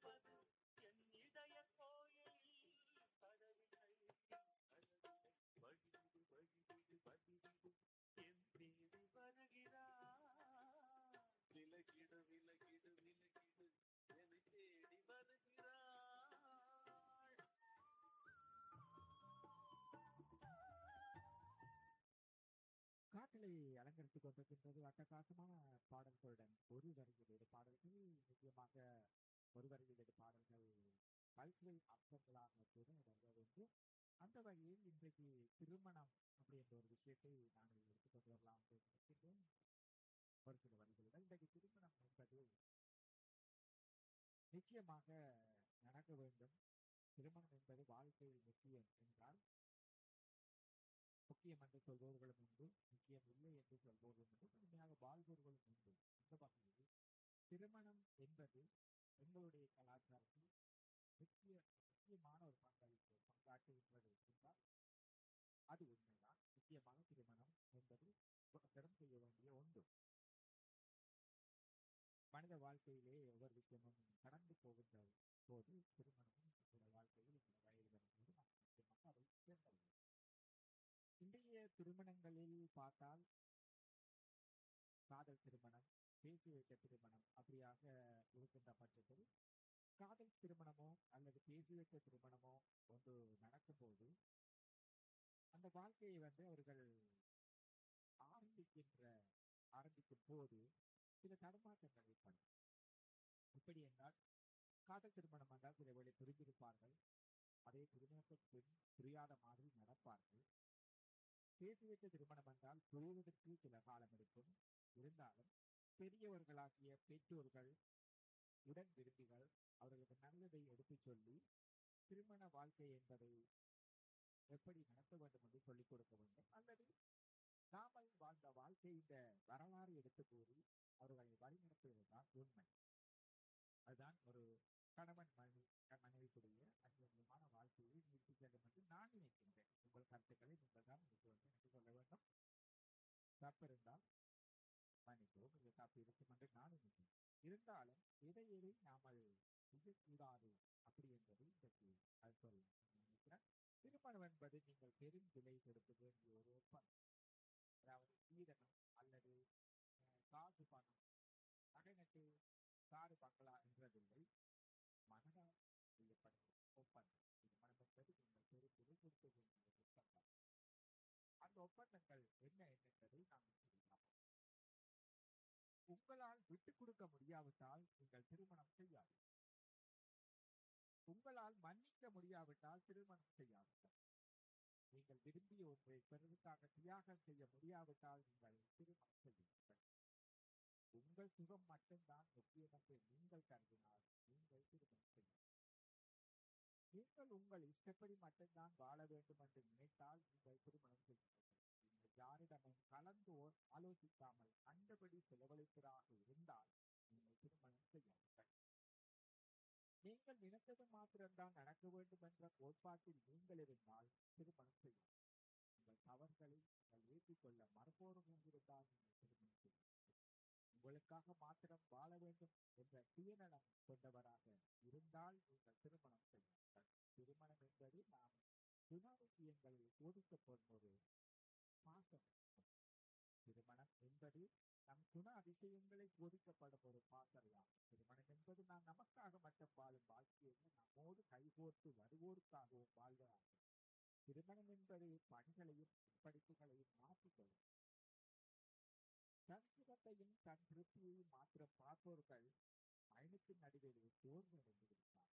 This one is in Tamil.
திறப்பது என் இதய கோயிலில் கதவினை வழிவிடு வழிவிடு வழிவிடு என் தேடி வருகிறார் விலகிடு விலகிடு விலகிடு என்னை தேடி வருகிறாள் காற்றலை அலங்கரித்துக் கொண்டிருக்கின்றது அட்டகாசமான பாடல்களுடன் ஒரு வரியிலேடு பாடல்கள் நிச்சயமாக ஒரு வரியிலேடு பாடல்கள் கல்ச்சுரல் அம்சங்களாக கூட வருக வேண்டும் அந்த வகையில் இன்றைக்கு திருமணம் அப்படின்ற ஒரு விஷயத்தை நாங்கள் எடுத்துக்கொண்டு வரலாம் என்று நினைக்கின்றோம் ஒரு சில வரிகளுடன் இன்றைக்கு திருமணம் என்பது நிச்சயமாக நடக்க வேண்டும் திருமணம் என்பது வாழ்க்கையில் முக்கியம் என்றால் முக்கியம் என்று சொல்பவர்களும் உண்டு முக்கியம் இல்லை என்று சொல்பவர்களும் உண்டு உண்மையாக வாழ்பவர்களும் உண்டு இந்த வகையில் திருமணம் என்பது எங்களுடைய கலாச்சாரத்தில் முக்கிய முக்கியமான ஒரு பங்களிப்பு பங்காற்றுகின்றது என்றால் அது உண்மைதான் முக்கியமாக திருமணம் என்பது பெரும் செய்ய வேண்டிய ஒன்று மனித வாழ்க்கையிலே ஒவ்வொரு விஷயமும் கடந்து போகின்ற போது திருமணமும் நம்முடைய வாழ்க்கையில் இந்த வயது வரும்போது நாம் முக்கியமாக அதை சேர்ந்தது இன்றைய திருமணங்களில் பார்த்தால் காதல் திருமணம் பேசி வைத்த திருமணம் அப்படியாக இருக்கின்ற பட்சத்தில் காதல் திருமணமோ அல்லது பேசி வைத்த திருமணமோ ஒன்று நடக்கும்போது அந்த வாழ்க்கையை வந்து அவர்கள் ஆரம்பிக்கின்ற ஆரம்பிக்கும் போது சில தடுமாற்றங்கள் ஏற்படும் எப்படி என்றால் காதல் திருமணம் என்றால் சில வேளை புரிந்திருப்பார்கள் அதே திருமணத்துக்கு பின் புரியாத மாதிரி நடப்பார்கள் பேசி வைத்த திருமணம் என்றால் புரிவதற்கு சில காலம் எடுக்கும் இருந்தாலும் பெரியவர்களாகிய பெற்றோர்கள் உடன் விரும்பிகள் அவர்களுக்கு நல்லதை எடுத்துச் சொல்லி திருமண வாழ்க்கை என்பதை எப்படி நடத்த வேண்டும் என்று சொல்லிக் கொடுக்க வேண்டும் அல்லது நாமல் வாழ்ந்த வாழ்க்கை இந்த வரலாறு எடுத்து கூறி அவர்களை வழிநடத்துவதுதான் உண்மை அதுதான் ஒரு கணவன் மனைவி மனைவிக்குரிய அந்யோன்யமான வாழ்க்கையை நீட்டி செல்லும் என்று நான் நினைக்கின்றேன் உங்கள் கருத்துக்களை நீங்கள் தான் எனக்கு வந்து எனக்கு சொல்ல வேண்டும் தப்பு இருந்தால் மன்னிக்கவும் இது தப்பு இருக்கும் என்று நான் நினைக்கிறேன் இருந்தாலும் எதை எதை நாமல் செய்யக்கூடாது அப்படி என்பது இன்றைக்கு அது சொல்ல நினைக்கிறேன் திருமணம் என்பது நீங்கள் பெரும் விலை கொடுக்க வேண்டிய ஒரு ஒப்பந்தம் அதாவது சீதனம் அல்லது காசு பணம் நகை காடு பங்களா என்றதில்லை மனதால் செய்யப்படும் ஒப்பந்தம் திருமணம் என்பது நீங்கள் பெரும் விலை கொடுக்க வேண்டிய ஒப்பந்தம் அந்த ஒப்பந்தங்கள் என்ன என்பதை நாம் சொல்லலாம் உங்களால் விட்டுக் கொடுக்க முடியாவிட்டால் நீங்கள் திருமணம் செய்யாது உங்களால் மன்னிக்க முடியாவிட்டால் திருமணம் செய்யாவிட்டால் நீங்கள் விரும்பிய ஒன்றை பெறுவதற்காக தியாகம் செய்ய முடியாவிட்டால் நீங்கள் திருமணம் செய்யுங்கள் உங்கள் சுகம் மட்டும்தான் முக்கியம் என்று நீங்கள் கருதினால் நீங்கள் திருமணம் செய்யுங்கள் நீங்கள் உங்கள் இஷ்டப்படி மட்டும்தான் வாழ வேண்டும் என்று நினைத்தால் நீங்கள் திருமணம் செய்யுங்கள் நீங்கள் யாரிடமும் கலந்து ஆலோசிக்காமல் அந்தபடி செலவழிப்பதாக இருந்தால் நீங்கள் திருமணம் செய்யாதீர்கள் நீங்கள் நினைத்தது மாத்திரம்தான் நடக்க வேண்டும் என்ற கோட்பாட்டில் நீங்கள் இருந்தால் திருமணம் செய்யும் உங்கள் தவறுகளை நீங்கள் ஏற்றுக்கொள்ள மறுப்போரும் இருந்தால் நீங்கள் திருமணம் செய்யும் உங்களுக்காக மாத்திரம் வாழ வேண்டும் என்ற சுயநலம் கொண்டவராக இருந்தால் நீங்கள் திருமணம் செய்யுங்கள் திருமணம் என்பது நாம் குணாதிசயங்களில் சோதிக்கப்படும் ஒரு பாசம் திருமணம் என்பது நம் குண அதிசயங்களை போதிக்கப்படும் ஒரு பாசறையாகும் திருமணம் என்பது நாம் நமக்காக மட்டும் வாழும் வாழ்க்கையை நம்மோடு கைகோர்த்து வருவோருக்காகவும் வாழ்வதாகும் திருமணம் என்பது பணிகளையும் படிப்புகளையும் மாற்றிக்கொள்ளும் தன் சுகத்தையும் தன் திருப்தியையும் மாத்திரம் பார்ப்பவர்கள் பயணத்தின் நடுவிலே சோர்வு அடைந்து விடுகிறார்